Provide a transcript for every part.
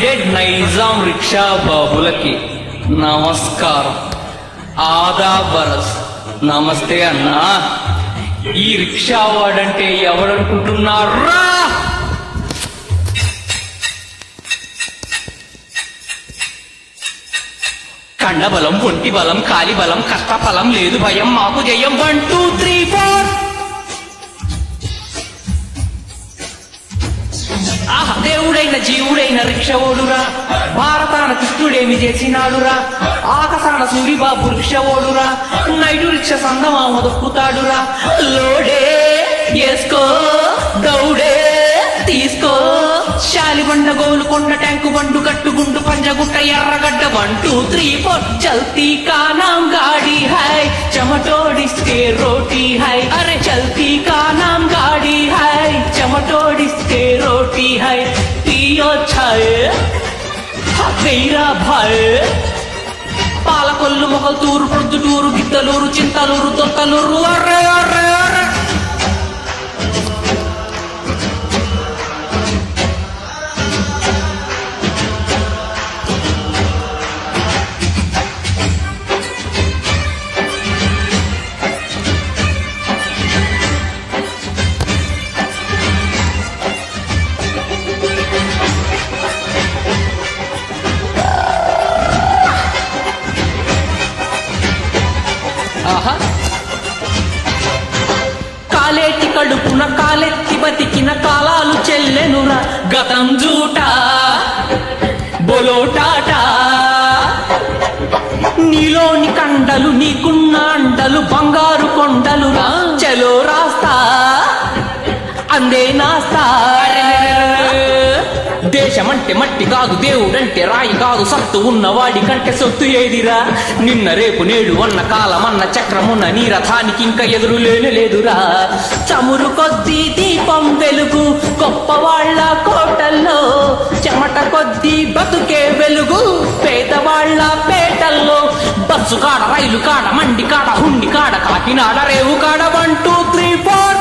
నమస్తే నైజాం రిక్షా బాబులకి నమస్కారం ఆదా బరస్ నమస్తే అన్నా ఈ రిక్షా వాడంటే ఎవడనుకుంటున్నారా కండబలం ఒంటి బలం కాలి బలం కష్టఫలం లేదు భయం మాకు జయం వన్ టూ త్రీ ఫోర్ ఆహా దేవుడైన జీవుడైన రిక్షవోడురా భారతాన కృష్ణుడేమి చేసినాడురా ఆకాశాన సూరిబాబు రిక్షవోడురా నైటు రిక్ష సందమామ దొక్కుతాడురా లోడే వేసుకో దౌడే తీసుకో శాలిబండ గోలుకొండ ట్యాంకు బండు కట్టుగుండు Panjagutta Erragadda one two three four చల్తీ కానాం గాడి హై చెమటోడిస్తే రోటీ హై అరే చల్తీ కానాం గాడి హై చెమటోడిస్తే రోటీ హై పియో ఛాయ్ తేరా భాయ్ పాలకొల్లు మొగల్తూరు ప్రొద్దుటూరు గిద్దలూరు చింతలూరు తొత్తలూరు అర్రే అర్రే అర్రే ఆహా కాలేటి కడుపున కాలెత్తి బతికిన కాలాలు చెల్లెనురా గతం జూట బొలోటాట నీలోని కండలు నీకున్న అండలు బంగారు కొండలురా చలో రాస్తా అందే నాస్తా దేశమంటే మట్టి కాదు దేవుడంటే రాయి కాదు సత్తు ఉన్నవాడి కంటే సొత్తు ఏదిరా నిన్న రేపు నేడు అన్న కాలమన్న చక్రమున్న నీ రథానికి ఇంకా ఎదురు లేని లేదురా చమురు కొద్దీ దీపం వెలుగు గొప్ప వాళ్ళ కోటల్లో చెమట కొద్దీ బతుకే వెలుగు పేదవాళ్ళ పేటల్లో బస్సు కాడ రైలు కాడ మండి కాడ హుండి కాడ కాకినాడ రేవు కాడ వన్ టూ త్రీ ఫోర్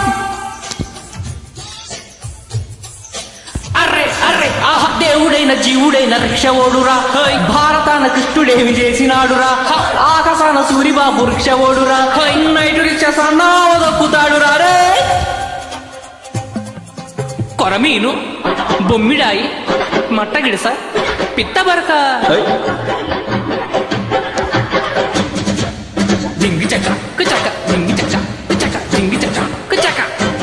అర్రే అర్రే ఆహా దేవుడైన జీవుడైన రిక్షవోడురా హై భారతాన కృష్ణుడేమి చేసినాడురా హ, ఆకాశాన సూరిబాబు రిక్షవోడురా హై నైటు రిక్ష సన్నావ దొక్కుతాడురా రే కొరమీను బొమ్మిడాయి మట్టగిడస పిత్తబరక జింగి చక్క కుచక్క జింగి చక్క కుచక్క జింగి చక్క కుచక్క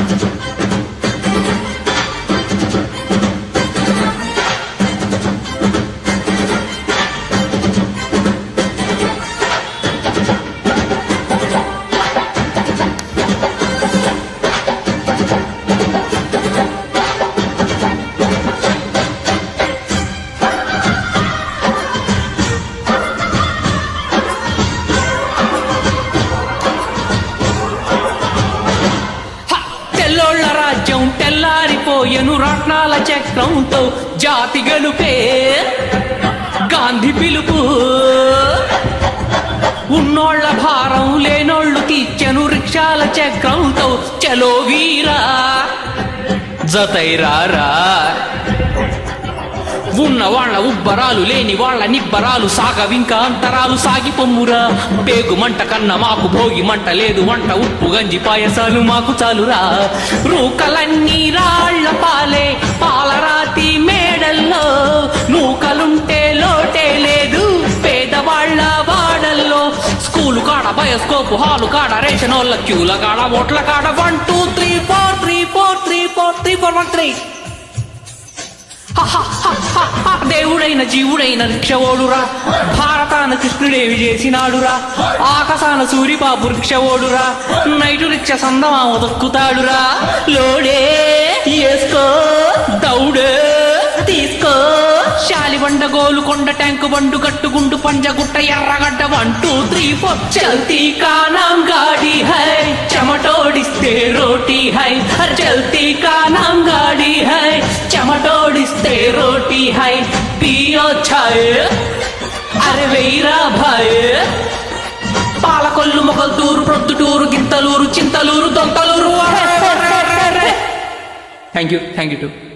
హ! తెల్లోళ్ళ రాజ్యం తెల్లారిపోయెను రత్నాల చక్రంతో జాతి గెలుపే గాంధీ పిలుపు ఉన్నోళ్ళ భారం లేనోళ్ళు తీర్చెను రిక్షాల చక్రంతో చలో వీరా జతైరారా ఉన్న వాళ్ళ ఉబ్బరాలు లేని వాళ్ళ నిబ్బరాలు సాగవింకా అంతరాలు సాగి పొమ్మురా పేగు మంట కన్న మాకు భోగి మంట లేదు వంట ఉప్పు గంజి పాయసాలు మాకు చాలురా రూకలన్నీ రాళ్ల పాలే పాలరాతి మేడల్లో నూకలుంటే లోటే లేదు పేదవాళ్ళ వాడల్లో స్కూలు కాడ బయోస్కోపు హాలు కాడ రేషనోళ్ళ క్యూల కాడ ఓట్ల కాడ one two three four three four three four three four one three దేవుడైన జీవుడైన రిక్షవోడురా భారతాన కృష్ణుడేవి చేసినాడురా ఆకాశాన సూరిబాబు రిక్షవోడురా నైటు రిక్ష సందమామ దొక్కుతాడురా లోడే వేసుకో దౌడే తీసుకో శాలిబండ గోలుకొండ ట్యాంకు బండు కట్టుగుండు Panjagutta Erragadda one two three four చల్తీ కానాం గాడి హై చెమటోడిస్తే రోటీ హై హర్ చల్తీ కానాం గాడి హై చెమటోడిస్తే రోటీ హై పియో ఛాయ్ అరే వెయ్యరా భాయ్ Palakollu Mogalthur Proddatur Gintalur Chintalur దొంతలూరు thank you thank you to